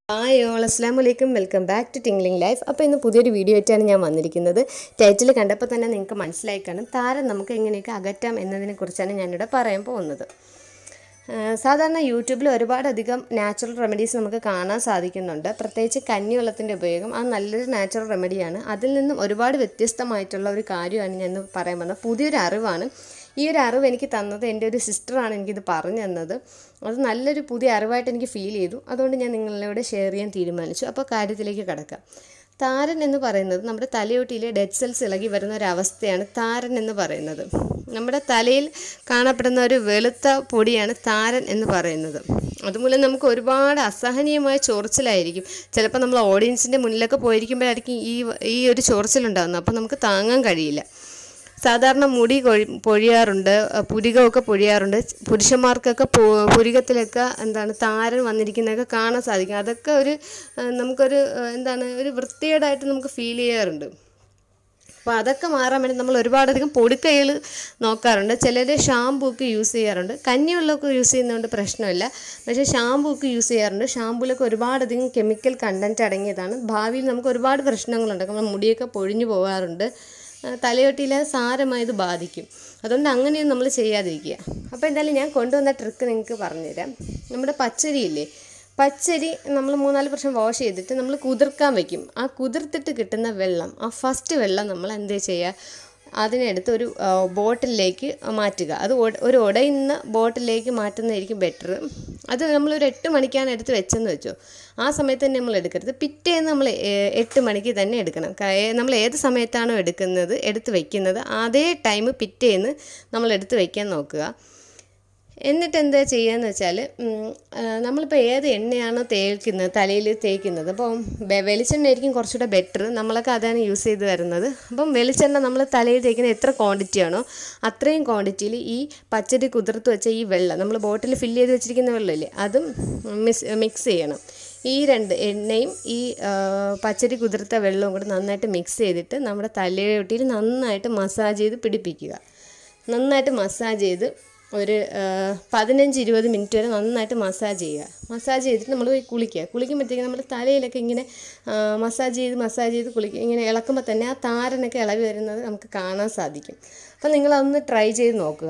hi all അസ്സാം വലൈക്കും welcome back to tingling life അപ്പോൾ ഇന്ന് പുതിയൊരു വീഡിയോ ആയിട്ടാണ് ഞാൻ വന്നിരിക്കുന്നത് ടൈറ്റിൽ കണ്ടപ്പോൾ തന്നെ നിങ്ങൾക്ക് മനസ്സിലായി കാണും താരം നമുക്ക് എങ്ങനെയൊക്കെ അകറ്റാം എന്നതിനെ കുറിച്ചാണ് ഞാനിവിടെ പറയാൻ പോകുന്നത് ആ, സാധാരണ യൂട്യൂബിൽ ഒരുപാടധികം നാച്ചുറൽ റെമഡീസ് നമുക്ക് കാണാൻ സാധിക്കുന്നുണ്ട് പ്രത്യേകിച്ച് കഞ്ഞിവെള്ളത്തിൻ്റെ ഉപയോഗം അത് നല്ലൊരു നാച്ചുറൽ റെമഡിയാണ് അതിൽ നിന്നും ഒരുപാട് വ്യത്യസ്തമായിട്ടുള്ള ഒരു കാര്യമാണ് ഞാൻ ഇന്ന് പറയാൻ വന്നത് പുതിയൊരു അറിവാണ് ഈ ഒരു അറിവ് എനിക്ക് തന്നത് എൻ്റെ ഒരു സിസ്റ്ററാണ് എനിക്കിത് പറഞ്ഞു തന്നത് അത് നല്ലൊരു പുതിയ അറിവായിട്ട് എനിക്ക് ഫീൽ ചെയ്തു അതുകൊണ്ട് ഞാൻ നിങ്ങളോട് ഷെയർ ചെയ്യാൻ തീരുമാനിച്ചു അപ്പോൾ കാര്യത്തിലേക്ക് കിടക്കാം താരൻ എന്ന് പറയുന്നത് നമ്മുടെ തലയോട്ടിയിലെ ഡെഡ് സെൽസ് ഇളകി വരുന്ന ഒരു അവസ്ഥയാണ് താരൻ എന്ന് പറയുന്നത് നമ്മുടെ തലയിൽ കാണപ്പെടുന്ന ഒരു വെളുത്ത പൊടിയാണ് താരൻ എന്ന് പറയുന്നത് അതുമൂലം നമുക്ക് ഒരുപാട് അസഹനീയമായ ചൊറിച്ചിലായിരിക്കും ചിലപ്പോൾ നമ്മൾ ഓഡിയൻസിൻ്റെ മുന്നിലൊക്കെ പോയിരിക്കുമ്പോഴായിരിക്കും ഈ ഈ ഒരു ചൊറിച്ചിലുണ്ടാകുന്നത് അപ്പോൾ നമുക്ക് താങ്ങാൻ കഴിയില്ല സാധാരണ മുടി കൊഴി പൊഴിയാറുണ്ട് അഹ് പുരികമൊക്കെ പൊഴിയാറുണ്ട് പുരുഷന്മാർക്കൊക്കെ പു- പുരികത്തിലൊക്കെ എന്താണ് താരൻ വന്നിരിക്കുന്നതൊക്കെ കാണാൻ സാധിക്കും അതൊക്കെ ഒരു അഹ് നമുക്കൊരു അഹ് എന്താണ് ഒരു വൃത്തികേടായിട്ട് നമുക്ക് ഫീൽ ചെയ്യാറുണ്ട് അപ്പോൾ അതൊക്കെ മാറാൻ വേണ്ടി നമ്മൾ ഒരുപാടധികം പൊടിക്കൈകൾ നോക്കാറുണ്ട് ചിലർ ഷാമ്പൂ ഒക്കെ യൂസ് ചെയ്യാറുണ്ട് കഞ്ഞിവെള്ളമൊക്കെ യൂസ് ചെയ്യുന്നതുകൊണ്ട് പ്രശ്നമില്ല പക്ഷേ ഷാമ്പൂ ഒക്കെ യൂസ് ചെയ്യാറുണ്ട് ഷാമ്പൂലൊക്കെ ഒരുപാടധികം കെമിക്കൽ കണ്ടൻറ്റ് അടങ്ങിയതാണ് ഭാവിയിൽ നമുക്ക് ഒരുപാട് പ്രശ്നങ്ങളുണ്ട് നമ്മുടെ മുടിയൊക്കെ പൊഴിഞ്ഞു പോകാറുണ്ട് ആ, തലയോട്ടിയിലെ സാരമായി ഇത് ബാധിക്കും അതുകൊണ്ട് അങ്ങനെയൊന്നും നമ്മൾ ചെയ്യാതിരിക്കുക അപ്പോൾ എന്തായാലും ഞാൻ കൊണ്ടുവന്ന ട്രിക്ക് നിങ്ങൾക്ക് പറഞ്ഞുതരാം നമ്മുടെ പച്ചരിയില്ലേ പച്ചരി നമ്മൾ മൂന്നാല് പ്രാവശ്യം വാഷ് ചെയ്തിട്ട് നമ്മൾ കുതിർക്കാൻ വെക്കും ആ കുതിർത്തിട്ട് കിട്ടുന്ന വെള്ളം ആ ഫസ്റ്റ് വെള്ളം നമ്മൾ എന്ത് ചെയ്യുക അതിനെടുത്ത് ഒരു ആ, ബോട്ടിലേക്ക് മാറ്റുക അത് ഒട- ഒരു ഉടയുന്ന ബോട്ടിലേക്ക് മാറ്റുന്നതായിരിക്കും ബെറ്റർ അത് നമ്മളൊരു എട്ട് മണിക്കാണ് എടുത്ത് വെച്ചെന്ന് വെച്ചോ ആ സമയത്ത് തന്നെ നമ്മൾ എടുക്കരുത് പിറ്റേന്ന് നമ്മൾ ഏ- എട്ട് മണിക്ക് തന്നെ എടുക്കണം ക- ഏ- നമ്മൾ ഏത് സമയത്താണോ എടുക്കുന്നത് എടുത്ത് വെക്കുന്നത് അതേ ടൈം പിറ്റേന്ന് നമ്മൾ എടുത്ത് വെക്കാൻ നോക്കുക എന്നിട്ട് എന്താ ചെയ്യുകയെന്ന് വെച്ചാൽ നമ്മളിപ്പോൾ ഏത് എണ്ണയാണോ തേക്കുന്നത് തലയിൽ തേക്കുന്നത് അപ്പം വെ- വെളിച്ചെണ്ണ ആയിരിക്കും കുറച്ചുകൂടെ ബെറ്റർ നമ്മളൊക്കെ അതാണ് യൂസ് ചെയ്ത് വരുന്നത് അപ്പം വെളിച്ചെണ്ണ നമ്മൾ തലയിൽ തേക്കുന്ന എത്ര ക്വാണ്ടിറ്റി ആണോ അത്രയും ക്വാണ്ടിറ്റിയിൽ ഈ പച്ചരി കുതിർത്ത് വെച്ച ഈ വെള്ളം നമ്മൾ ബോട്ടിൽ ഫില്ല് ചെയ്ത് വെച്ചിരിക്കുന്ന വെള്ളമില്ലേ അതും മിക്സ് മിക്സ് ചെയ്യണം ഈ രണ്ട് എണ്ണയും ഈ ആ, പച്ചരി കുതിർത്ത വെള്ളവും കൂടെ നന്നായിട്ട് മിക്സ് ചെയ്തിട്ട് നമ്മുടെ തലയൊട്ടിയിൽ നന്നായിട്ട് മസാജ് ചെയ്ത് പിടിപ്പിക്കുക നന്നായിട്ട് മസാജ് ചെയ്ത് ഒരു ആ, പതിനഞ്ച് ഇരുപത് മിനിറ്റ് വരെ നന്നായിട്ട് മസാജ് ചെയ്യുക മസാജ് ചെയ്തിട്ട് നമ്മൾ പോയി കുളിക്കുക കുളിക്കുമ്പോഴത്തേക്കും നമ്മുടെ തലയിലൊക്കെ ഇങ്ങനെ ആ, മസാജ് ചെയ്ത് മസാജ് ചെയ്ത് കുളിക്കുക ഇങ്ങനെ ഇളക്കുമ്പോൾ തന്നെ ആ താരനൊക്കെ ഇളകി വരുന്നത് നമുക്ക് കാണാൻ സാധിക്കും അപ്പോൾ നിങ്ങളതൊന്ന് ട്രൈ ചെയ്ത് നോക്കുക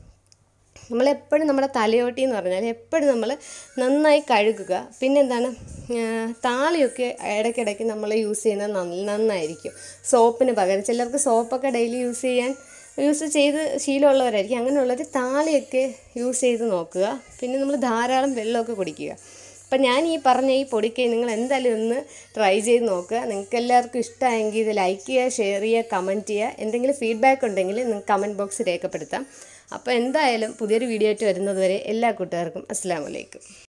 നമ്മളെപ്പോഴും നമ്മുടെ തലയോട്ടി എന്ന് പറഞ്ഞാൽ എപ്പോഴും നമ്മൾ നന്നായി കഴുകുക പിന്നെന്താണ് ആ, താളിയൊക്കെ ഇടയ്ക്കിടയ്ക്ക് നമ്മൾ യൂസ് ചെയ്യുന്നത് നന്ന- നന്നായിരിക്കും സോപ്പിന് പകരം ചിലർക്ക് സോപ്പൊക്കെ ഡെയിലി യൂസ് ചെയ്യാൻ യൂസ് ചെയ്ത് ശീലമുള്ളവരായിരിക്കും അങ്ങനെയുള്ളവർ താളിയൊക്കെ യൂസ് ചെയ്ത് നോക്കുക പിന്നെ നമ്മൾ ധാരാളം വെള്ളമൊക്കെ കുടിക്കുക അപ്പം ഞാൻ ഈ പറഞ്ഞ ഈ പൊടിക്കൈ നിങ്ങൾ എന്തായാലും ഒന്ന് ട്രൈ ചെയ്ത് നോക്കുക നിങ്ങൾക്ക് എല്ലാവർക്കും ഇഷ്ടമായെങ്കിൽ ഇത് ലൈക്ക് ചെയ്യുക ഷെയർ ചെയ്യുക കമൻറ്റ് ചെയ്യുക എന്തെങ്കിലും ഫീഡ്ബാക്ക് ഉണ്ടെങ്കിൽ നിങ്ങൾക്ക് കമൻറ്റ് ബോക്സ് രേഖപ്പെടുത്താം അപ്പോൾ എന്തായാലും പുതിയൊരു വീഡിയോ ആയിട്ട് വരുന്നത് വരെ എല്ലാ കൂട്ടുകാർക്കും അസ്സാം വലൈക്കും